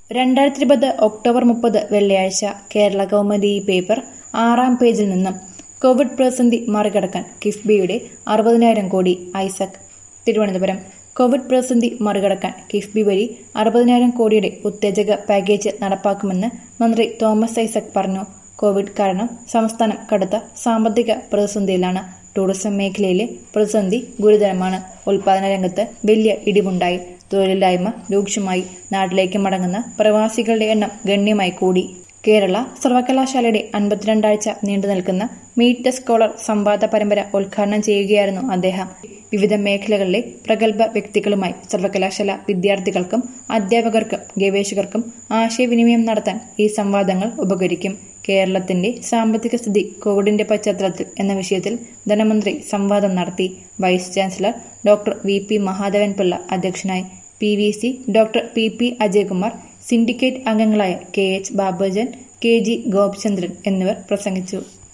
രണ്ടായിരത്തി ഇരുപത് ഒക്ടോബർ മുപ്പത് വെള്ളിയാഴ്ച കേരള കൗമുദി പേപ്പർ ആറാം പേജിൽ നിന്നും കോവിഡ് പ്രതിസന്ധി മറികടക്കാൻ കിഫ്ബിയുടെ അറുപതിനായിരം കോടി ഐസക് തിരുവനന്തപുരം കോവിഡ് പ്രതിസന്ധി മറികടക്കാൻ കിഫ്ബി വഴി അറുപതിനായിരം കോടിയുടെ ഉത്തേജക പാക്കേജ് നടപ്പാക്കുമെന്ന് മന്ത്രി തോമസ് ഐസക് പറഞ്ഞു കോവിഡ് കാരണം സംസ്ഥാനം കടുത്ത സാമ്പത്തിക പ്രതിസന്ധിയിലാണ് ടൂറിസം മേഖലയിലെ പ്രതിസന്ധി ഗുരുതരമാണ് ഉൽപാദന രംഗത്ത് വലിയ ഇടിവുണ്ടായി തൊഴിലില്ലായ്മ രൂക്ഷമായി നാട്ടിലേക്ക് മടങ്ങുന്ന പ്രവാസികളുടെ എണ്ണം ഗണ്യമായി കൂടി കേരള സർവകലാശാലയുടെ അൻപത്തിരണ്ടാഴ്ച നീണ്ടു നിൽക്കുന്ന മീറ്റ് ദ സ്കോളർ സംവാദ പരമ്പര ഉദ്ഘാടനം ചെയ്യുകയായിരുന്നു അദ്ദേഹം വിവിധ മേഖലകളിലെ പ്രഗത്ഭ വ്യക്തികളുമായി സർവകലാശാല വിദ്യാർത്ഥികൾക്കും അധ്യാപകർക്കും ഗവേഷകർക്കും ആശയവിനിമയം നടത്താൻ ഈ സംവാദങ്ങൾ ഉപകരിക്കും കേരളത്തിന്റെ സാമ്പത്തിക സ്ഥിതി കോവിഡിന്റെ പശ്ചാത്തലത്തിൽ എന്ന വിഷയത്തിൽ ധനമന്ത്രി സംവാദം നടത്തി vice chancellor doctor V P Mahadevan Pillai അധ്യക്ഷനായി P V C doctor P P Ajayakumar syndicate അംഗങ്ങളായ K H Babujan K G Gopichandran എന്നിവർ പ്രസംഗിച്ചു